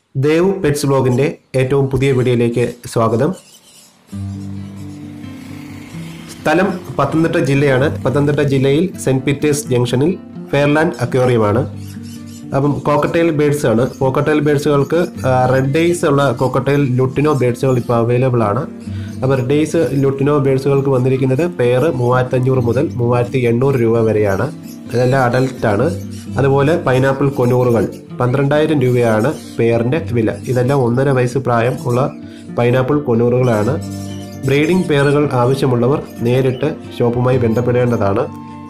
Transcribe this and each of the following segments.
Dev pets ബ്ലോഗിൻ്റെ ഏറ്റവും പുതിയ വീഡിയോയിലേക്ക് സ്വാഗതം സ്ഥലം പത്തനംതിട്ട ജില്ലയാണ് പത്തനംതിട്ട ജില്ലയിൽ സെൻറ്റ് പീറ്റേഴ്സ് ജംഗ്ഷനിൽ ഫെയർലാൻഡ് അക്വേറിയമാണ് അപ്പം കോക്കട്ടൈൽ ബേഡ്സ് ആണ് കോക്കട്ടൈൽ ബേഡ്സുകൾക്ക് റെഡ് ഡേയ്സ് ഉള്ള കോക്കട്ടൈൽ ലുട്ടിനോ ബേഡ്സുകൾ ഇപ്പോൾ അവൈലബിൾ ആണ് അപ്പോൾ റെഡ് ഡേയ്സ് ലുട്ടിനോ ബേഡ്സുകൾക്ക് വന്നിരിക്കുന്നത് പെയർ മൂവായിരത്തഞ്ഞൂറ് മുതൽ മൂവായിരത്തി എണ്ണൂറ് രൂപ വരെയാണ് ഇതെല്ലാം അഡൽട്ടാണ് അതുപോലെ പൈനാപ്പിൾ കൊനൂറുകൾ പന്ത്രണ്ടായിരം രൂപയാണ് പെയറിൻ്റെ വില ഇതെല്ലാം ഒന്നര വയസ്സ് പ്രായം ഉള്ള പൈനാപ്പിൾ കൊനൂറുകളാണ് ബ്രീഡിംഗ് പെയറുകൾ ആവശ്യമുള്ളവർ നേരിട്ട് ഷോപ്പുമായി ബന്ധപ്പെടേണ്ടതാണ്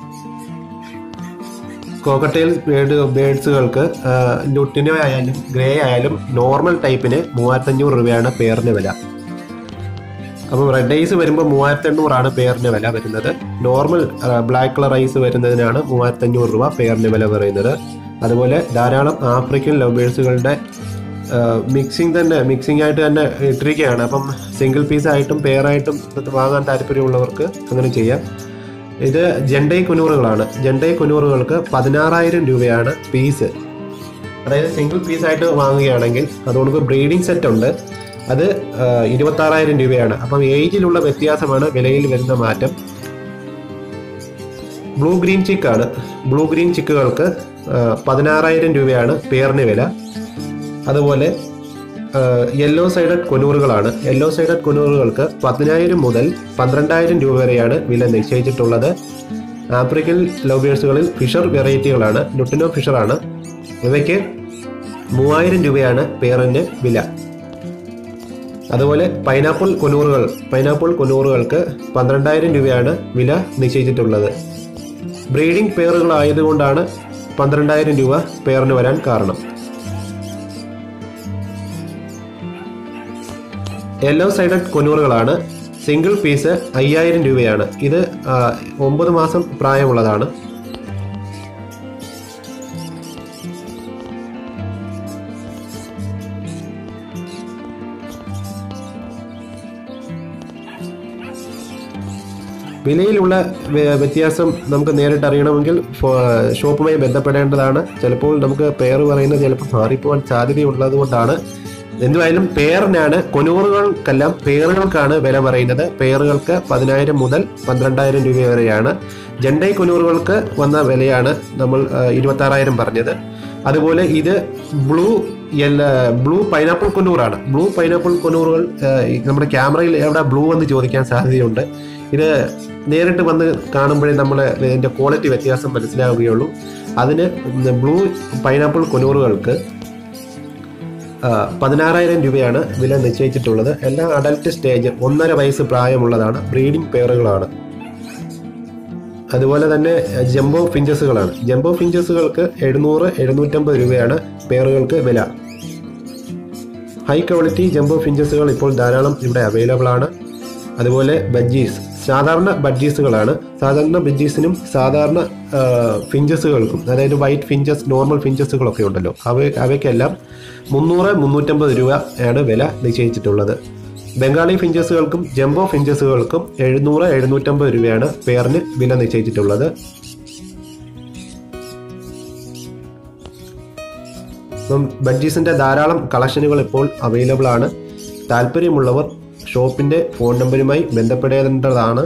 കോക്കട്ടൈൽ ബേഡ് ബേഡ്സുകൾക്ക് ലുട്ടിനോ ആയാലും ഗ്രേ ആയാലും നോർമൽ ടൈപ്പിന് മൂവായിരത്തഞ്ഞൂറ് രൂപയാണ് പെയറിന് വില അപ്പം റെഡ് ഐസ് വരുമ്പോൾ മൂവായിരത്തി എണ്ണൂറാണ് പെയറിന് വില വരുന്നത് നോർമൽ ബ്ലാക്ക് കളർ ഐസ് വരുന്നതിനാണ് മൂവായിരത്തി അഞ്ഞൂറ് രൂപ പെയറിന് വില പറയുന്നത് അതുപോലെ ധാരാളം ആഫ്രിക്കൻ ലവേഴ്സുകളുടെ മിക്സിംഗ് തന്നെ മിക്സിംഗ് ആയിട്ട് തന്നെ ഇട്ടിരിക്കുകയാണ് അപ്പം സിംഗിൾ പീസ് ആയിട്ടും പെയറായിട്ടും വാങ്ങാൻ താല്പര്യമുള്ളവർക്ക് അങ്ങനെ ചെയ്യാം ഇത് ജണ്ടൈ കുനൂറുകളാണ് ജണ്ടൈ കുനൂറുകൾക്ക് പതിനാറായിരം രൂപയാണ് പീസ് അതായത് സിംഗിൾ പീസ് ആയിട്ട് വാങ്ങുകയാണെങ്കിൽ അതുകൊണ്ട് ബ്രീഡിംഗ് സെറ്റ് ഉണ്ട് അത് ഇരുപത്താറായിരം രൂപയാണ് അപ്പം ഏജിലുള്ള വ്യത്യാസമാണ് വിലയിൽ വരുന്ന മാറ്റം ബ്ലൂ ഗ്രീൻ ചിക്കാണ് ബ്ലൂ ഗ്രീൻ ചിക്കുകൾക്ക് പതിനാറായിരം രൂപയാണ് പേറിന് വില അതുപോലെ യെല്ലോ സൈഡഡ് കൊനൂറുകളാണ് യെല്ലോ സൈഡഡ് കൊനൂറുകൾക്ക് പതിനായിരം മുതൽ പന്ത്രണ്ടായിരം രൂപ വരെയാണ് വില നിശ്ചയിച്ചിട്ടുള്ളത് ആഫ്രിക്കൻ ലവേഴ്സുകളിൽ ഫിഷർ വെറൈറ്റികളാണ് ലുട്ടിനോ ഫിഷറാണ് ഇവയ്ക്ക് മൂവായിരം രൂപയാണ് പേറിൻ്റെ വില അതുപോലെ പൈനാപ്പിൾ കൊനൂറുകൾ പൈനാപ്പിൾ കൊനൂറുകൾക്ക് പന്ത്രണ്ടായിരം രൂപയാണ് വില നിശ്ചയിച്ചിട്ടുള്ളത് ബ്രീഡിംഗ് പെയറുകൾ ആയതുകൊണ്ടാണ് പന്ത്രണ്ടായിരം രൂപ പെയറിന് വരാൻ കാരണം യെല്ലോ സൈഡഡ് കൊനൂറുകളാണ് സിംഗിൾ പീസ് അയ്യായിരം രൂപയാണ് ഇത് ഒമ്പത് മാസം പ്രായമുള്ളതാണ് വിലയിലുള്ള വ്യത്യാസം നമുക്ക് നേരിട്ട് അറിയണമെങ്കിൽ ഷോപ്പുമായി ബന്ധപ്പെടേണ്ടതാണ് ചിലപ്പോൾ നമുക്ക് പെയർ പറയുന്നത് ചിലപ്പോൾ മാറിപ്പോകാൻ സാധ്യതയുള്ളത് കൊണ്ടാണ് എന്തുമായാലും പെയറിനാണ് കൊനൂറുകൾക്കെല്ലാം പെയറുകൾക്കാണ് വില പറയുന്നത് പെയറുകൾക്ക് പതിനായിരം മുതൽ പന്ത്രണ്ടായിരം രൂപ വരെയാണ് ജണ്ടൈ കൊനൂറുകൾക്ക് വന്ന വിലയാണ് നമ്മൾ ഇരുപത്താറായിരം പറഞ്ഞത് അതുപോലെ ഇത് ബ്ലൂ എല്ലാ ബ്ലൂ പൈനാപ്പിൾ കൊന്നൂറാണ് ബ്ലൂ പൈനാപ്പിൾ കൊന്നൂറുകൾ നമ്മുടെ ക്യാമറയിൽ എവിടെ ബ്ലൂ എന്ന് ചോദിക്കാൻ സാധ്യതയുണ്ട് ഇത് നേരിട്ട് വന്ന് കാണുമ്പോഴേ നമ്മൾ ഇതിൻ്റെ ക്വാളിറ്റി വ്യത്യാസം മനസ്സിലാവുകയുള്ളൂ അതിന് ബ്ലൂ പൈനാപ്പിൾ കൊന്നൂറുകൾക്ക് പതിനാറായിരം രൂപയാണ് വില നിശ്ചയിച്ചിട്ടുള്ളത് എല്ലാ അഡൽട്ട് സ്റ്റേജ് ഒന്നര വയസ്സ് പ്രായമുള്ളതാണ് ബ്രീഡിംഗ് പെയറുകളാണ് അതുപോലെ തന്നെ ജംബോ ഫിഞ്ചസുകളാണ് ജംബോ ഫിഞ്ചസുകൾക്ക് എഴുന്നൂറ് എഴുന്നൂറ്റമ്പത് രൂപയാണ് പെയറുകൾക്ക് വില ഹൈ ക്വാളിറ്റി ജംബോ ഫിഞ്ചസുകൾ ഇപ്പോൾ ധാരാളം ഇവിടെ അവൈലബിൾ ആണ് അതുപോലെ ബജ്ജീസ് സാധാരണ ബഡ്ജീസുകളാണ് സാധാരണ ബഡ്ജീസിനും സാധാരണ ഫിഞ്ചസുകൾക്കും അതായത് വൈറ്റ് ഫിഞ്ചസ് നോർമൽ ഫിഞ്ചസുകളൊക്കെ ഉണ്ടല്ലോ അവ അവയ്ക്കെല്ലാം മുന്നൂറ് മുന്നൂറ്റമ്പത് രൂപയാണ് വില നിശ്ചയിച്ചിട്ടുള്ളത് ബംഗാളി ഫിഞ്ചസുകൾക്കും ജംബോ ഫിഞ്ചസുകൾക്കും എഴുന്നൂറ് എഴുന്നൂറ്റമ്പത് രൂപയാണ് പെയറിന് വില നിശ്ചയിച്ചിട്ടുള്ളത് ഇപ്പം ബഡ്ജീസിൻ്റെ ധാരാളം കളക്ഷനുകൾ ഇപ്പോൾ അവൈലബിൾ ആണ് താല്പര്യമുള്ളവർ ഷോപ്പിൻ്റെ ഫോൺ നമ്പറുമായി ബന്ധപ്പെടേണ്ടതാണ്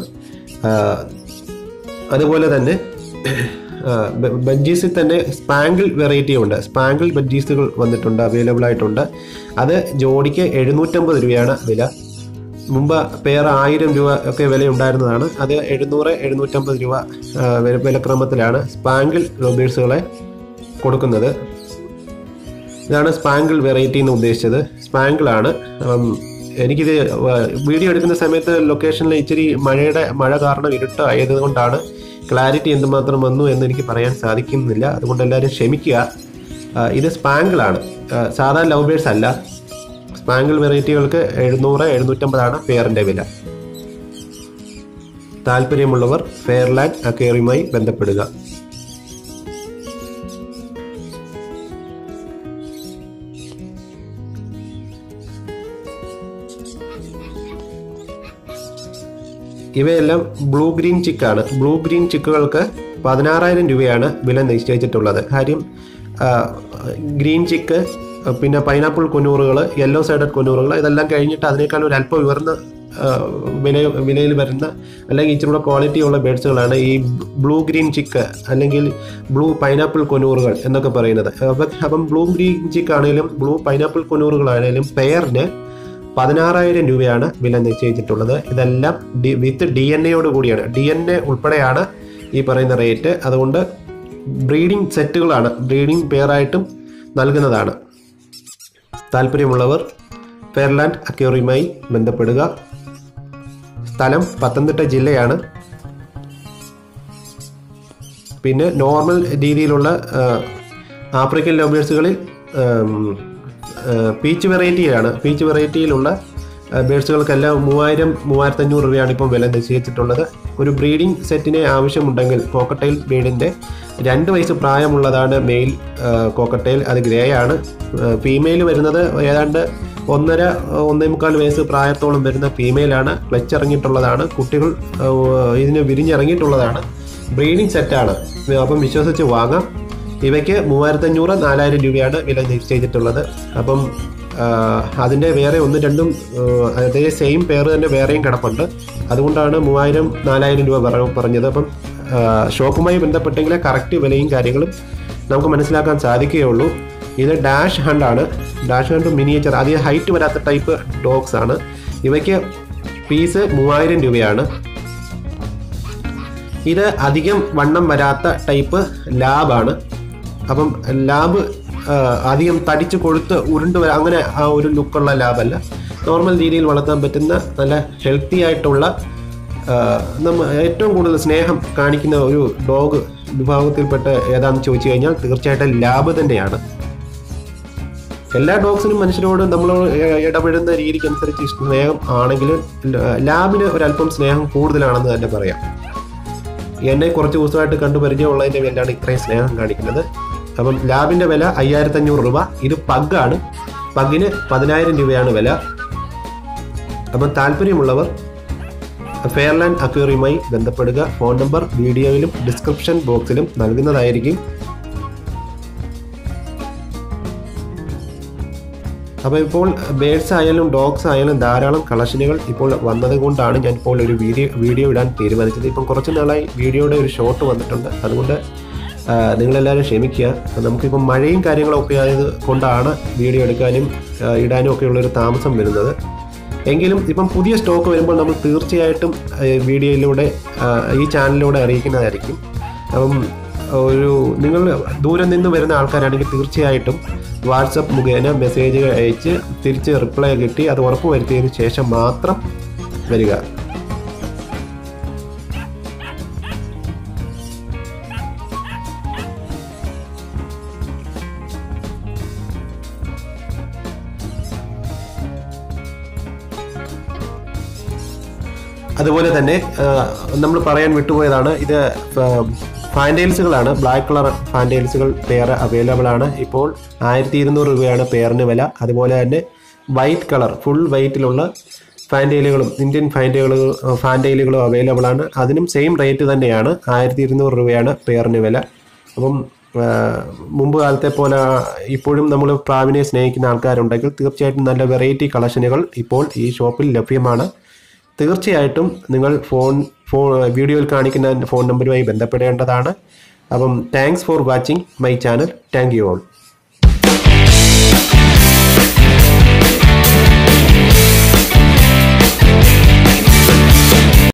അതുപോലെ തന്നെ ബഡ്ജീസിൽ തന്നെ സ്പാങ്കിൾ വെറൈറ്റി ഉണ്ട് സ്പാങ്കിൾ ബഡ്ജീസുകൾ വന്നിട്ടുണ്ട് അവൈലബിൾ ആയിട്ടുണ്ട് അത് ജോഡിക്ക് എഴുന്നൂറ്റമ്പത് രൂപയാണ് വില മുമ്പ് പെയർ ആയിരം രൂപ ഒക്കെ വില ഉണ്ടായിരുന്നതാണ് അത് എഴുന്നൂറ് എഴുന്നൂറ്റമ്പത് രൂപ വിലക്രമത്തിലാണ് സ്പാങ്കിൾ റോബേഴ്സുകളെ കൊടുക്കുന്നത് ഇതാണ് സ്പാങ്കിൾ വെറൈറ്റി എന്ന് ഉദ്ദേശിച്ചത് സ്പാങ്കിളാണ് എനിക്കിത് വീഡിയോ എടുക്കുന്ന സമയത്ത് ലൊക്കേഷനിൽ ഇച്ചിരി മഴയുടെ മഴ കാരണം ഇരുട്ടായതുകൊണ്ടാണ് ക്ലാരിറ്റി എന്തുമാത്രം വന്നു എന്ന് എനിക്ക് പറയാൻ സാധിക്കുന്നില്ല അതുകൊണ്ട് എല്ലാവരും ക്ഷമിക്കുക ഇത് സ്പാങ്കിളാണ് സാധാരണ ലവ് ബേഴ്സ് അല്ല സ്പാങ്കിൾ വെറൈറ്റികൾക്ക് എഴുന്നൂറ് എഴുന്നൂറ്റമ്പതാണ് പെയറിൻ്റെ വില താല്പര്യമുള്ളവർ ഫെയർലാൻഡ് അക്വേറിയുമായി ബന്ധപ്പെടുക ഇവയെല്ലാം ബ്ലൂ ഗ്രീൻ ചിക്കാണ് ബ്ലൂ ഗ്രീൻ ചിക്കുകൾക്ക് പതിനാറായിരം രൂപയാണ് വില നിശ്ചയിച്ചിട്ടുള്ളത് കാര്യം ഗ്രീൻ ചിക്ക് ഏഹ് പിന്നെ പൈനാപ്പിൾ കുനൂറുകൾ യെല്ലോ സൈഡഡ് കുനൂറുകൾ ഇതെല്ലാം കഴിഞ്ഞിട്ട് അതിനേക്കാൾ ഒരു അല്പം ഉയർന്ന ഏഹ് വില വിലയിൽ വരുന്ന അല്ലെങ്കിൽ ഇച്ചിരി കൂടെ ക്വാളിറ്റി ഉള്ള ബേഡ്സുകളാണ് ഈ ബ്ലൂ ഗ്രീൻ ചിക്ക് അല്ലെങ്കിൽ ബ്ലൂ പൈനാപ്പിൾ കൊനൂറുകൾ എന്നൊക്കെ പറയുന്നത് അപ്പം അപ്പം ബ്ലൂ ഗ്രീൻ ചിക്ക് ആണെങ്കിലും ബ്ലൂ പൈനാപ്പിൾ കൊനൂറുകളാണെങ്കിലും പെയറിന് പതിനാറായിരം രൂപയാണ് വില നിശ്ചയിച്ചിട്ടുള്ളത് ഇതെല്ലാം ഡി വിത്ത് ഡി എൻ എയോട് കൂടിയാണ് ഡി എൻ എ ഉൾപ്പെടെയാണ് ഈ പറയുന്ന റേറ്റ് അതുകൊണ്ട് ബ്രീഡിംഗ് സെറ്റുകളാണ് ബ്രീഡിംഗ് പെയറായിട്ടും നൽകുന്നതാണ് താല്പര്യമുള്ളവർ ഫെയർലാൻഡ് അക്യൂറിയുമായി ബന്ധപ്പെടുക സ്ഥലം പത്തനംതിട്ട ജില്ലയാണ് പിന്നെ നോർമൽ രീതിയിലുള്ള ആ, ആഫ്രിക്കൻ ലവേഴ്സുകളിൽ പീച്ച് വെറൈറ്റിയിലാണ് പീച്ച് വെറൈറ്റിയിലുള്ള ബേഡ്സുകൾക്കെല്ലാം മൂവായിരം മൂവായിരത്തഞ്ഞൂറ് രൂപയാണ് ഇപ്പം വില നിശ്ചയിച്ചിട്ടുള്ളത് ഒരു ബ്രീഡിംഗ് സെറ്റിനെ ആവശ്യമുണ്ടെങ്കിൽ കോക്കട്ടൈൽ ബീഡിൻ്റെ രണ്ട് വയസ്സ് പ്രായമുള്ളതാണ് മെയിൽ കോക്കട്ടൈൽ അത് ഗ്രേ ആണ് ഫീമെയിൽ വരുന്നത് ഏതാണ്ട് ഒന്നര ഒന്നേ മുക്കാൽ വയസ്സ് പ്രായത്തോളം വരുന്ന ഫീമെയിലാണ് ക്ലച്ച് ഇറങ്ങിയിട്ടുള്ളതാണ് കുട്ടികൾ ആ, ഇതിന് വിരിഞ്ഞിറങ്ങിയിട്ടുള്ളതാണ് ബ്രീഡിംഗ് സെറ്റാണ് അപ്പം വിശ്വസിച്ച് വാങ്ങാം ഇവയ്ക്ക് മൂവായിരത്തഞ്ഞൂറ് നാലായിരം രൂപയാണ് വില നിശ്ചയിച്ചിട്ടുള്ളത് അപ്പം ആ, അതിൻ്റെ വേറെ ഒന്നും രണ്ടും ആ, അതേ സെയിം പേര് തന്നെ വേറെയും കിടപ്പുണ്ട് അതുകൊണ്ടാണ് മൂവായിരം നാലായിരം രൂപ പറ- പറഞ്ഞത് അപ്പം ആ, ഷോപ്പുമായി ബന്ധപ്പെട്ടെങ്കിലേ കറക്റ്റ് വിലയും കാര്യങ്ങളും നമുക്ക് മനസ്സിലാക്കാൻ സാധിക്കുകയുള്ളൂ ഇത് ഡാഷ് ഹണ്ടാണ് ഡാഷ് ഹണ്ട് മിനിയേച്ചർ അധികം ഹൈറ്റ് വരാത്ത ടൈപ്പ് ഡോഗ്സ് ആണ് ഇവയ്ക്ക് പീസ് മൂവായിരം രൂപയാണ് ഇത് അധികം വണ്ണം വരാത്ത ടൈപ്പ് ലാബാണ് അപ്പം ലാബ് ആ, അധികം തടിച്ച് കൊഴുത്ത് ഉരുണ്ട് വരാ അങ്ങനെ ആ ഒരു ലുക്കുള്ള ലാബല്ല നോർമൽ രീതിയിൽ വളർത്താൻ പറ്റുന്ന നല്ല ഹെൽത്തി ആയിട്ടുള്ള ആ, നമ്മ ഏറ്റവും കൂടുതൽ സ്നേഹം കാണിക്കുന്ന ഒരു ഡോഗ് വിഭാഗത്തിൽപ്പെട്ട ഏതാണെന്ന് ചോദിച്ചു കഴിഞ്ഞാൽ തീർച്ചയായിട്ടും ലാബ് തന്നെയാണ് എല്ലാ ഡോഗ്സിനും മനുഷ്യരോട് നമ്മൾ ഇടപെടുന്ന രീതിക്കനുസരിച്ച് സ്നേഹം ആണെങ്കിലും ലാബിന് ഒരല്പം സ്നേഹം കൂടുതലാണെന്ന് തന്നെ പറയാം എന്നെ കുറച്ച് ദിവസമായിട്ട് കണ്ടു പരിചയമുള്ളതിൻ്റെ പേരിലാണ് ഇത്രയും സ്നേഹം കാണിക്കുന്നത് അപ്പം ലാബിൻ്റെ വില അയ്യായിരത്തി അഞ്ഞൂറ് രൂപ ഇത് പഗ്ഗാണ് പഗ്ഗിന് പതിനായിരം രൂപയാണ് വില അപ്പം താല്പര്യമുള്ളവർ ഫെയർലാൻഡ് അക്വേറിയുമായി ബന്ധപ്പെടുക ഫോൺ നമ്പർ വീഡിയോയിലും ഡിസ്ക്രിപ്ഷൻ ബോക്സിലും നൽകുന്നതായിരിക്കും അപ്പോൾ ഇപ്പോൾ ബേഡ്സ് ആയാലും ഡോഗ്സ് ആയാലും ധാരാളം കളക്ഷനുകൾ ഇപ്പോൾ വന്നത് കൊണ്ടാണ് ഞാൻ ഇപ്പോൾ ഒരു വീഡിയോ വീഡിയോ ഇടാൻ തീരുമാനിച്ചത് ഇപ്പം കുറച്ച് നാളായി വീഡിയോയുടെ ഒരു ഷോട്ട് വന്നിട്ടുണ്ട് അതുകൊണ്ട് ആ, നിങ്ങളെല്ലാവരും ക്ഷമിക്കുക നമുക്കിപ്പം മഴയും കാര്യങ്ങളൊക്കെ ആയത് കൊണ്ടാണ് വീഡിയോ എടുക്കാനും ആ, ഇടാനും ഒക്കെ ഉള്ളൊരു താമസം വരുന്നത് എങ്കിലും ഇപ്പം പുതിയ സ്റ്റോക്ക് വരുമ്പോൾ നമ്മൾ തീർച്ചയായിട്ടും ആ, വീഡിയോയിലൂടെ ആ, ഈ ചാനലിലൂടെ അറിയിക്കുന്നതായിരിക്കും അപ്പം ഒരു നിങ്ങൾ ദൂരം നിന്ന് വരുന്ന ആൾക്കാരാണെങ്കിൽ തീർച്ചയായിട്ടും വാട്സപ്പ് മുഖേന മെസ്സേജ് അയച്ച് തിരിച്ച് റിപ്ലൈ കിട്ടി അത് ഉറപ്പ് വരുത്തിയതിന് ശേഷം മാത്രം വരിക അതുപോലെ തന്നെ നമ്മൾ പറയാൻ വിട്ടുപോയതാണ് ഇത് ഫാൻറ്റെയിൽസുകളാണ് ബ്ലാക്ക് കളർ ഫാൻറ്റെയിൽസുകൾ പെയർ അവൈലബിൾ ആണ് ഇപ്പോൾ ആയിരത്തി ഇരുന്നൂറ് രൂപയാണ് പെയറിന് വില അതുപോലെ തന്നെ വൈറ്റ് കളർ ഫുൾ വൈറ്റിലുള്ള ഫാൻറ്റെയിലുകളും ഇന്ത്യൻ ഫാൻറ്റെയിലുകൾ ഫാൻറ്റെയിലുകളും അവൈലബിൾ ആണ് അതിനും സെയിം റേറ്റ് തന്നെയാണ് ആയിരത്തി ഇരുന്നൂറ് രൂപയാണ് പെയറിന് വില അപ്പം ആ, മുമ്പ് കാലത്തെ പോലെ ഇപ്പോഴും നമ്മൾ പ്രാവിനെ സ്നേഹിക്കുന്ന ആൾക്കാരുണ്ടെങ്കിൽ തീർച്ചയായിട്ടും നല്ല വെറൈറ്റി കളക്ഷനുകൾ ഇപ്പോൾ ഈ ഷോപ്പിൽ ലഭ്യമാണ് തീർച്ചയായിട്ടും നിങ്ങൾ ഫോൺ ഫോൺ വീഡിയോയിൽ കാണിക്കുന്ന ഫോൺ നമ്പറുമായി ബന്ധപ്പെടേണ്ടതാണ് അപ്പം thanks for watching my channel thank you all